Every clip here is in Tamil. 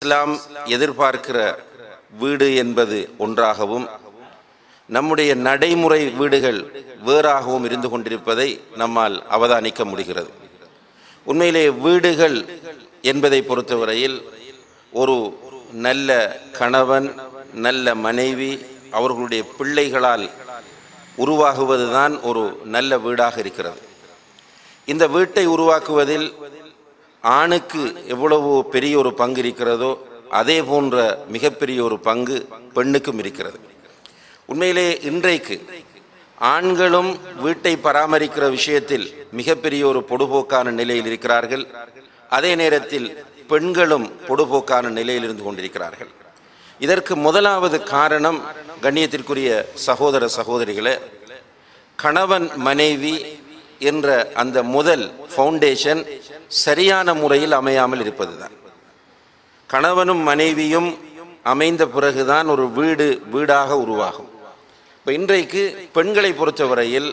இஸ்லாம் எதிர்பார்க்கிற வீடு என்பது ஒன்றாகவும் நம்முடைய நடைமுறை வீடுகள் வேறாகவும் இருந்து கொண்டிருப்பதை நம்மால் அவதானிக்க முடிகிறது உண்மையிலே வீடுகள் என்பதை பொறுத்தவரையில் ஒரு நல்ல கணவன் நல்ல மனைவி அவர்களுடைய பிள்ளைகளால் உருவாகுவதுதான் ஒரு நல்ல வீடாக இருக்கிறது இந்த வீட்டை உருவாக்குவதில் ஆணுக்கு எவ்வளவு பெரிய ஒரு பங்கு இருக்கிறதோ அதே போன்ற மிகப்பெரிய ஒரு பங்கு பெண்ணுக்கும் இருக்கிறது உண்மையிலே இன்றைக்கு ஆண்களும் வீட்டை பராமரிக்கிற விஷயத்தில் மிகப்பெரிய ஒரு பொடுபோக்கான நிலையில் இருக்கிறார்கள் அதே நேரத்தில் பெண்களும் பொடுபோக்கான நிலையில் இருந்து கொண்டிருக்கிறார்கள் இதற்கு முதலாவது காரணம் கண்ணியத்திற்குரிய சகோதர சகோதரிகளே கணவன் மனைவி என்ற அந்த முதல் ஃபவுண்டேஷன் சரியான முறையில் அமையாமல் இருப்பதுதான் கணவனும் மனைவியும் அமைந்த பிறகுதான் ஒரு வீடு வீடாக உருவாகும் இப்போ இன்றைக்கு பெண்களை பொறுத்தவரையில்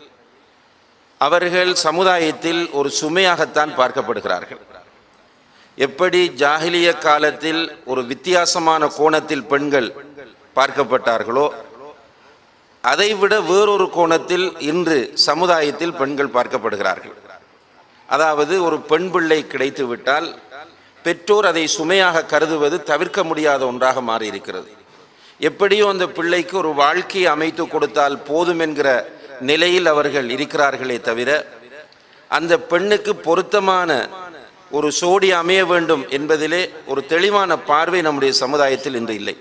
அவர்கள் சமுதாயத்தில் ஒரு சுமையாகத்தான் பார்க்கப்படுகிறார்கள் எப்படி ஜாகிலிய காலத்தில் ஒரு வித்தியாசமான கோணத்தில் பெண்கள் பார்க்கப்பட்டார்களோ அதைவிட வேறொரு கோணத்தில் இன்று சமுதாயத்தில் பெண்கள் பார்க்கப்படுகிறார்கள் அதாவது ஒரு பெண் பிள்ளை கிடைத்து விட்டால் பெற்றோர் அதை சுமையாக கருதுவது தவிர்க்க முடியாத ஒன்றாக மாறியிருக்கிறது எப்படியோ அந்த பிள்ளைக்கு ஒரு வாழ்க்கையை அமைத்து கொடுத்தால் போதும் என்கிற நிலையில் அவர்கள் இருக்கிறார்களே தவிர அந்த பெண்ணுக்கு பொருத்தமான ஒரு சோடி அமைய வேண்டும் என்பதிலே ஒரு தெளிவான பார்வை நம்முடைய சமுதாயத்தில் இன்று இல்லை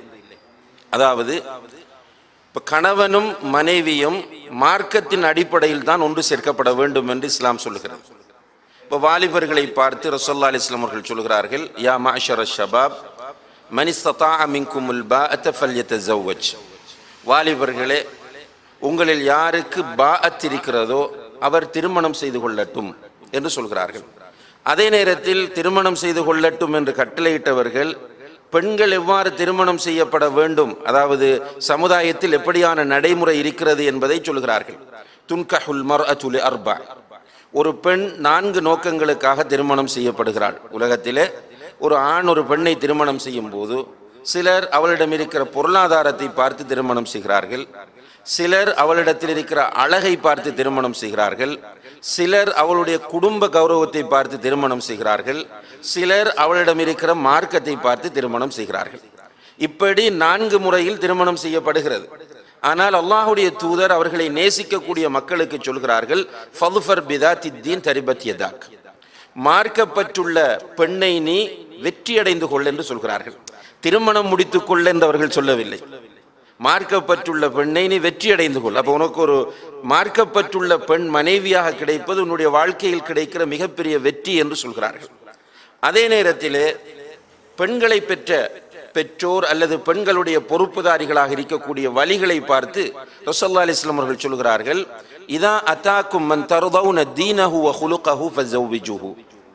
அதாவது இப்போ கணவனும் மனைவியும் மார்க்கத்தின் அடிப்படையில் தான் ஒன்று சேர்க்கப்பட வேண்டும் என்று இஸ்லாம் சொல்லுகிறது இப்போ வாலிபர்களை பார்த்து ரசோல்லா அலிஸ்லாம் அவர்கள் சொல்கிறார்கள் யா மாஷர ஷபாப் மனிஸ்தா மின்குமுல் பா அத்தஃபல்யத்தவச் வாலிபர்களே உங்களில் யாருக்கு பா இருக்கிறதோ அவர் திருமணம் செய்து கொள்ளட்டும் என்று சொல்கிறார்கள் அதே நேரத்தில் திருமணம் செய்து கொள்ளட்டும் என்று கட்டளையிட்டவர்கள் பெண்கள் எவ்வாறு திருமணம் செய்யப்பட வேண்டும் அதாவது சமுதாயத்தில் எப்படியான நடைமுறை இருக்கிறது என்பதை சொல்கிறார்கள் துன்கஹுல் மர் அச்சுலி அர்பா ஒரு பெண் நான்கு நோக்கங்களுக்காக திருமணம் செய்யப்படுகிறாள் உலகத்திலே ஒரு ஆண் ஒரு பெண்ணை திருமணம் செய்யும் போது சிலர் அவளிடம் இருக்கிற பொருளாதாரத்தை பார்த்து திருமணம் செய்கிறார்கள் சிலர் அவளிடத்தில் இருக்கிற அழகை பார்த்து திருமணம் செய்கிறார்கள் சிலர் அவளுடைய குடும்ப கௌரவத்தை பார்த்து திருமணம் செய்கிறார்கள் சிலர் அவளிடம் இருக்கிற மார்க்கத்தை பார்த்து திருமணம் செய்கிறார்கள் இப்படி நான்கு முறையில் திருமணம் செய்யப்படுகிறது ஆனால் அல்லாஹுடைய தூதர் அவர்களை நேசிக்கக்கூடிய மக்களுக்கு சொல்கிறார்கள் ஃபதுஃபர் பிதா தித்தீன் தரிபத்யதாக் மார்க்கப்பட்டுள்ள பெண்ணை நீ வெற்றியடைந்து கொள் என்று சொல்கிறார்கள் திருமணம் முடித்துக் கொள் என்று அவர்கள் சொல்லவில்லை மார்க்கப்பட்டுள்ள பெண்ணை நீ வெற்றி அடைந்து கொள் அப்போ உனக்கு ஒரு மார்க்கப்பட்டுள்ள பெண் மனைவியாக கிடைப்பது உன்னுடைய வாழ்க்கையில் கிடைக்கிற மிகப்பெரிய வெற்றி என்று சொல்கிறார்கள் அதே நேரத்திலே பெண்களை பெற்ற பெற்றோர் அல்லது பெண்களுடைய பொறுப்புதாரிகளாக இருக்கக்கூடிய வழிகளை பார்த்து ரசல்லா அலிஸ்லாம் அவர்கள் சொல்கிறார்கள் இதா அத்தாக்கும் மன் தருதவுன தீனஹு வ ஹுலுகஹு ஃபஸவ்விஜுஹு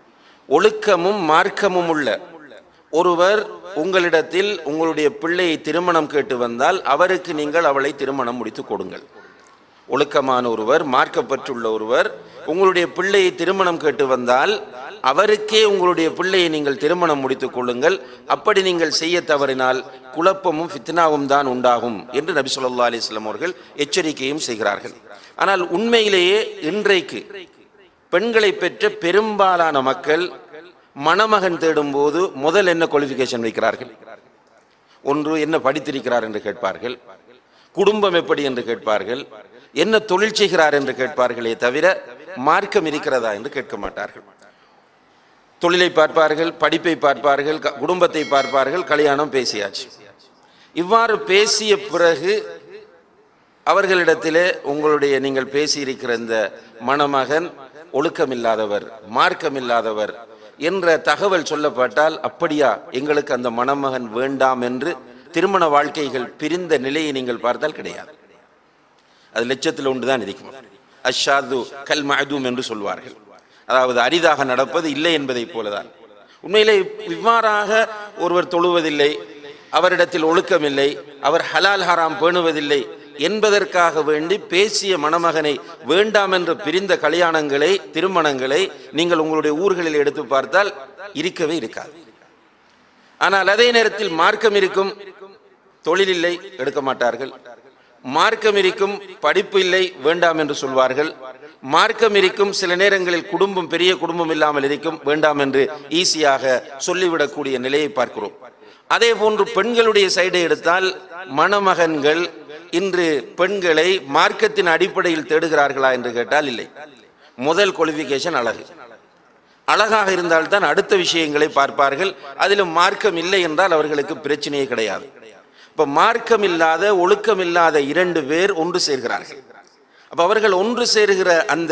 ஒழுக்கமும் மார்க்கமும் உள்ள ஒருவர் உங்களிடத்தில் உங்களுடைய பிள்ளையை திருமணம் கேட்டு வந்தால் அவருக்கு நீங்கள் அவளை திருமணம் முடித்து கொடுங்கள் ஒழுக்கமான ஒருவர் மார்க்கப்பட்டுள்ள ஒருவர் உங்களுடைய பிள்ளையை திருமணம் கேட்டு வந்தால் அவருக்கே உங்களுடைய பிள்ளையை நீங்கள் திருமணம் முடித்துக் கொள்ளுங்கள் அப்படி நீங்கள் செய்ய தவறினால் குழப்பமும் ஃபித்னாவும் தான் உண்டாகும் என்று நபி சொல்லா அலிஸ்லாம் அவர்கள் எச்சரிக்கையும் செய்கிறார்கள் ஆனால் உண்மையிலேயே இன்றைக்கு பெண்களை பெற்ற பெரும்பாலான மக்கள் மணமகன் தேடும்போது முதல் என்ன குவாலிஃபிகேஷன் வைக்கிறார்கள் ஒன்று என்ன படித்திருக்கிறார் என்று கேட்பார்கள் குடும்பம் எப்படி என்று கேட்பார்கள் என்ன தொழில் செய்கிறார் என்று கேட்பார்களே தவிர மார்க்கம் இருக்கிறதா என்று கேட்க மாட்டார்கள் தொழிலை பார்ப்பார்கள் படிப்பை பார்ப்பார்கள் க- குடும்பத்தை பார்ப்பார்கள் கல்யாணம் பேசியாச்சு இவ்வாறு பேசிய பிறகு அவர்களிடத்திலே உங்களுடைய நீங்கள் பேசியிருக்கிற இந்த மணமகன் ஒழுக்கமில்லாதவர் மார்க்கமில்லாதவர் என்ற தகவல் சொல்லப்பட்டால் அப்படியா எங்களுக்கு அந்த மணமகன் வேண்டாம் என்று திருமண வாழ்க்கைகள் பிரிந்த நிலையை நீங்கள் பார்த்தால் கிடையாது அது லட்சத்தில் ஒன்று தான் இருக்கும் அஷாது கல் மஅதூம் என்று சொல்வார்கள் அதாவது அரிதாக நடப்பது இல்லை என்பதைப் போலதான் உண்மையிலே இவ்வாறாக ஒருவர் தொழுவதில்லை அவரிடத்தில் ஒழுக்கமில்லை அவர் ஹலால் ஹராம் பேணுவதில்லை என்பதற்காக வேண்டி பேசிய மணமகனை வேண்டாம் என்று பிரிந்த கல்யாணங்களை திருமணங்களை நீங்கள் உங்களுடைய ஊர்களில் எடுத்து பார்த்தால் இருக்கவே இருக்காது ஆனால் அதே நேரத்தில் மார்க்கம் இருக்கும் தொழில் இல்லை எடுக்க மாட்டார்கள் மார்க்கம் இருக்கும் படிப்பு இல்லை வேண்டாம் என்று சொல்வார்கள் மார்க்கம் இருக்கும் சில நேரங்களில் குடும்பம் பெரிய குடும்பம் இல்லாமல் இருக்கும் வேண்டாம் என்று ஈஸியாக சொல்லிவிடக்கூடிய நிலையை பார்க்கிறோம் அதே போன்று பெண்களுடைய சைடை எடுத்தால் மணமகன்கள் இன்று பெண்களை மார்க்கத்தின் அடிப்படையில் தேடுகிறார்களா என்று கேட்டால் இல்லை முதல் குவாலிஃபிகேஷன் அழகு அழகாக இருந்தால்தான் அடுத்த விஷயங்களை பார்ப்பார்கள் அதிலும் மார்க்கம் இல்லை என்றால் அவர்களுக்கு பிரச்சனையே கிடையாது இப்ப மார்க்கம் இல்லாத ஒழுக்கம் இல்லாத இரண்டு பேர் ஒன்று சேர்கிறார்கள் அப்ப அவர்கள் ஒன்று சேருகிற அந்த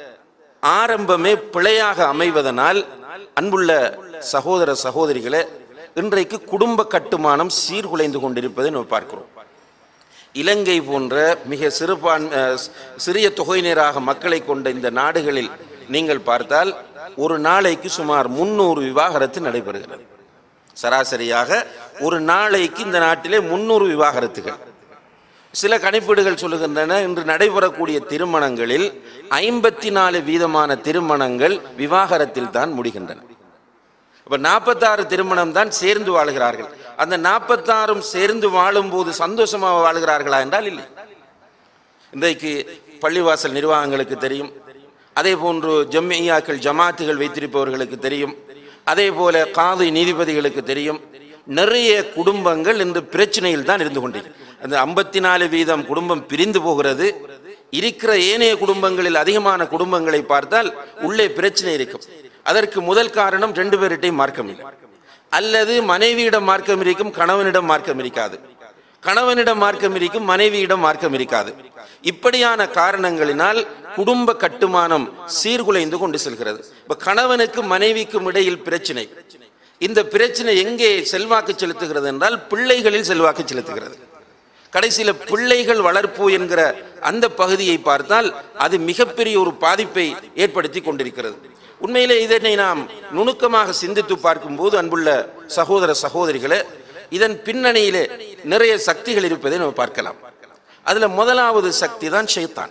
ஆரம்பமே பிழையாக அமைவதனால் அன்புள்ள சகோதர சகோதரிகளே இன்றைக்கு குடும்ப கட்டுமானம் சீர்குலைந்து கொண்டிருப்பதை நம்ம பார்க்கிறோம் இலங்கை போன்ற மிக சிறுபான்மை சிறிய தொகையினராக மக்களை கொண்ட இந்த நாடுகளில் நீங்கள் பார்த்தால் ஒரு நாளைக்கு சுமார் முன்னூறு விவாகரத்து நடைபெறுகிறது சராசரியாக ஒரு நாளைக்கு இந்த நாட்டிலே முன்னூறு விவாகரத்துகள் சில கணிப்பீடுகள் சொல்லுகின்றன இன்று நடைபெறக்கூடிய திருமணங்களில் ஐம்பத்தி நாலு வீதமான திருமணங்கள் விவாகரத்தில் தான் முடிகின்றன இப்ப நாற்பத்தாறு திருமணம் தான் சேர்ந்து வாழுகிறார்கள் அந்த நாற்பத்தாறும் சேர்ந்து வாழும்போது சந்தோஷமாக வாழுகிறார்களா என்றால் இல்லை இன்றைக்கு பள்ளிவாசல் நிர்வாகங்களுக்கு தெரியும் அதே போன்று ஜம்மியாக்கள் ஜமாத்துகள் வைத்திருப்பவர்களுக்கு தெரியும் அதே போல காது நீதிபதிகளுக்கு தெரியும் நிறைய குடும்பங்கள் இன்று பிரச்சனையில் தான் இருந்து கொண்டது அந்த ஐம்பத்தி நாலு வீதம் குடும்பம் பிரிந்து போகிறது இருக்கிற ஏனைய குடும்பங்களில் அதிகமான குடும்பங்களை பார்த்தால் உள்ளே பிரச்சனை இருக்கும் அதற்கு முதல் காரணம் ரெண்டு பேர்கிட்டையும் மார்க்கம் இல்லை அல்லது மனைவியிடம் மார்க்கம் இருக்கும் கணவனிடம் மார்க்கம் இருக்காது கணவனிடம் மார்க்கம் இருக்கும் மனைவியிடம் மார்க்கம் இருக்காது இப்படியான காரணங்களினால் குடும்ப கட்டுமானம் சீர்குலைந்து கொண்டு செல்கிறது இப்ப கணவனுக்கும் மனைவிக்கும் இடையில் பிரச்சனை இந்த பிரச்சனை எங்கே செல்வாக்கு செலுத்துகிறது என்றால் பிள்ளைகளில் செல்வாக்கு செலுத்துகிறது கடைசியில பிள்ளைகள் வளர்ப்பு என்கிற அந்த பகுதியை பார்த்தால் அது மிகப்பெரிய ஒரு பாதிப்பை ஏற்படுத்தி கொண்டிருக்கிறது உண்மையிலே இதனை நாம் நுணுக்கமாக சிந்தித்து பார்க்கும்போது அன்புள்ள சகோதர சகோதரிகளே இதன் பின்னணியிலே நிறைய சக்திகள் இருப்பதை நம்ம பார்க்கலாம் அதுல முதலாவது சக்தி தான் ஷைத்தான்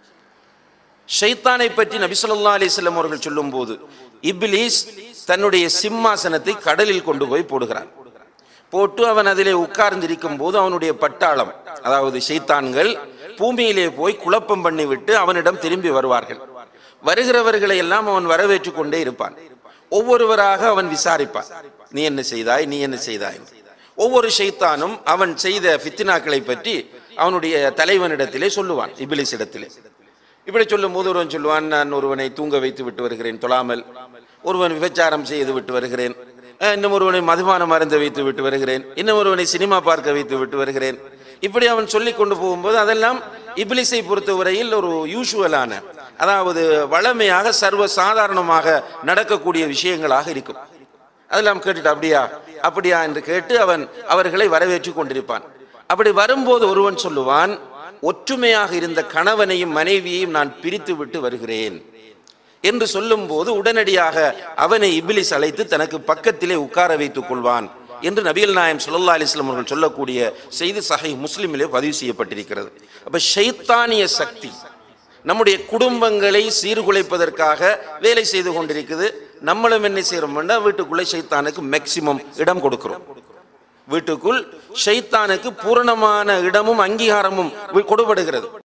ஷைத்தானை பற்றி நபி ஸல்லல்லாஹு அலைஹி வஸல்லம் அவர்கள் சொல்லும்போது இப்லீஸ் தன்னுடைய சிம்மாசனத்தை கடலில் கொண்டு போய் போடுகிறான் போட்டு அவன் அதிலே உட்கார்ந்திருக்கும் போது அவனுடைய பட்டாளம் அதாவது ஷைத்தான்கள் பூமியிலே போய் குழப்பம் பண்ணிவிட்டு அவனிடம் திரும்பி வருவார்கள் வருகிறவர்களை எல்லாம் அவன் வரவேற்றுக் கொண்டே இருப்பான் ஒவ்வொருவராக அவன் விசாரிப்பான் நீ என்ன செய்தாய் நீ என்ன செய்தாய் ஒவ்வொரு ஷைத்தானும் அவன் செய்த ஃபித்னாக்களை பற்றி அவனுடைய தலைவனிடத்திலே சொல்லுவான் இபிலிஸ் இடத்திலே இப்படி சொல்லும் போது ஒருவன் சொல்லுவான் நான் ஒருவனை தூங்க வைத்து விட்டு வருகிறேன் தொழாமல் ஒருவன் விபச்சாரம் செய்து விட்டு வருகிறேன் அஹ் இன்னும் ஒருவனை மதுபானம் மருந்து வைத்து விட்டு வருகிறேன் இன்னும் ஒருவனை சினிமா பார்க்க வைத்து விட்டு வருகிறேன் இப்படி அவன் சொல்லி கொண்டு போகும்போது அதெல்லாம் இபிலிஸை பொறுத்தவரையில் ஒரு யூஷுவலான அதாவது வளமையாக சர்வ சாதாரணமாக நடக்கக்கூடிய விஷயங்களாக இருக்கும் அதெல்லாம் கேட்டுட்டு அப்படியா அப்படியா என்று கேட்டு அவன் அவர்களை வரவேற்று கொண்டிருப்பான் அப்படி வரும்போது ஒருவன் சொல்லுவான் ஒற்றுமையாக இருந்த கணவனையும் மனைவியையும் நான் பிரித்து விட்டு வருகிறேன் என்று சொல்லும்போது உடனடியாக அவனை இபிலிஸ் அழைத்து தனக்கு பக்கத்திலே உட்கார வைத்துக் கொள்வான் என்று நபிகள் நாயம் ஸல்லல்லாஹு அலைஹி வஸல்லம் அவர்கள் சொல்லக்கூடிய செய்தி சஹை முஸ்லிமிலே பதிவு செய்யப்பட்டிருக்கிறது அப்ப ஷைத்தானிய சக்தி நம்முடைய குடும்பங்களை சீர்குலைப்பதற்காக வேலை செய்து கொண்டிருக்குது நம்மளும் என்ன செய்யறோம்னா வீட்டுக்குள்ளே ஷைத்தானுக்கு மேக்சிமம் இடம் கொடுக்கிறோம் வீட்டுக்குள் ஷைத்தானுக்கு பூரணமான இடமும் அங்கீகாரமும் கொடுபடுகிறது